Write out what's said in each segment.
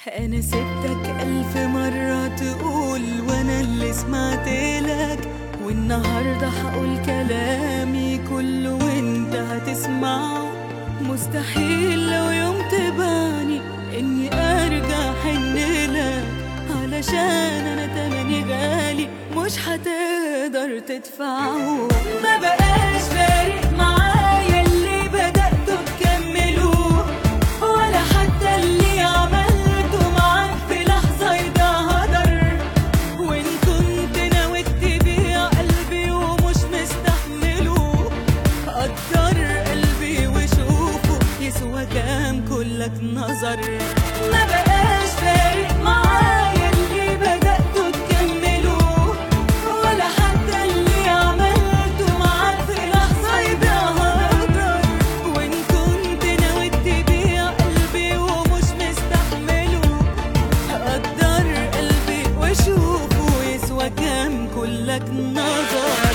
أنا سبتك ألف مرة تقول وأنا اللي سمعت لك والنهاردة هقول كلامي كله وانت هتسمعه مستحيل لو يوم تباني إني أرجع حن لك علشان أنا تمني غالي مش هتقدر تدفعه ما بقاش فارق معايا اللي بدأته تكملوه ولا حتى اللي عملته معاك في لحظة يضيع هدر وإن كنت ناوي تبيع قلبي ومش مستحمله قدر قلبي وشوفه يسوى كام كلك نظر ما بقاش فارق معايا اللي بدأته تكمله ولا حتى اللي عملته معاك في لحظة يبيع هدر وإن كنت ناوي تبيع قلبي ومش مستحمله قدر قلبي وشوفه يسوى كام كلك نظر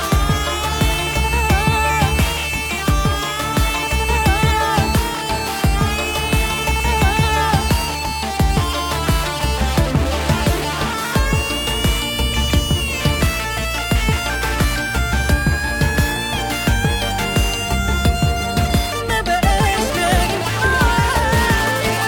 ما بقاش فارق معايا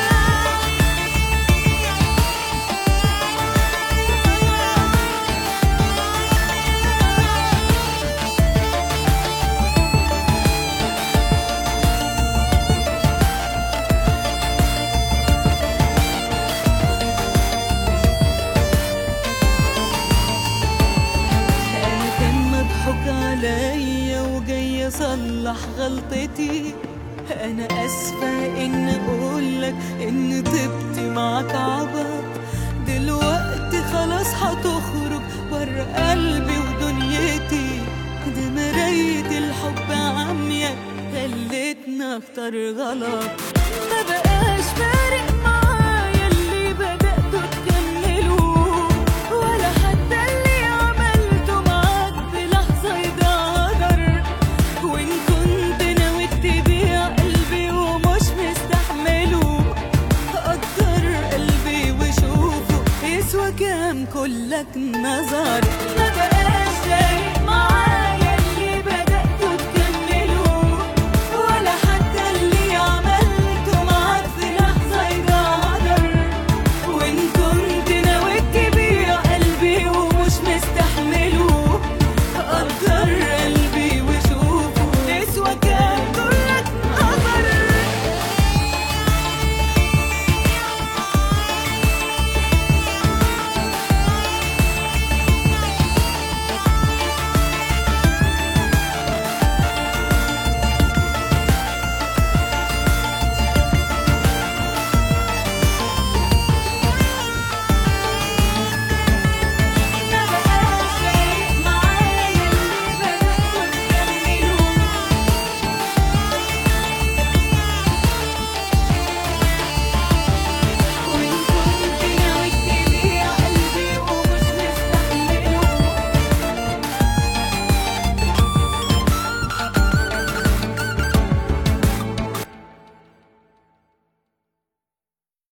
أنا كان مضحوك عليا وجاي أصلح غلطتي أنا أسفة إن أقولك إن طيبتي معاك عبط دلوقتي خلاص هتخرج ورا قلبي ودنيتي دي مراية الحب عمية خلتنا اختار غلط ما بقاش فارق معايا اللي بدأته تكمله ولا حتى اللي عملته معاك في لحظة يضرر وإن كنت ناوي تبيع قلبي ومش مستحمله قدر قلبي وشوفه يسوى كام كلك نظر ما بقاش فارق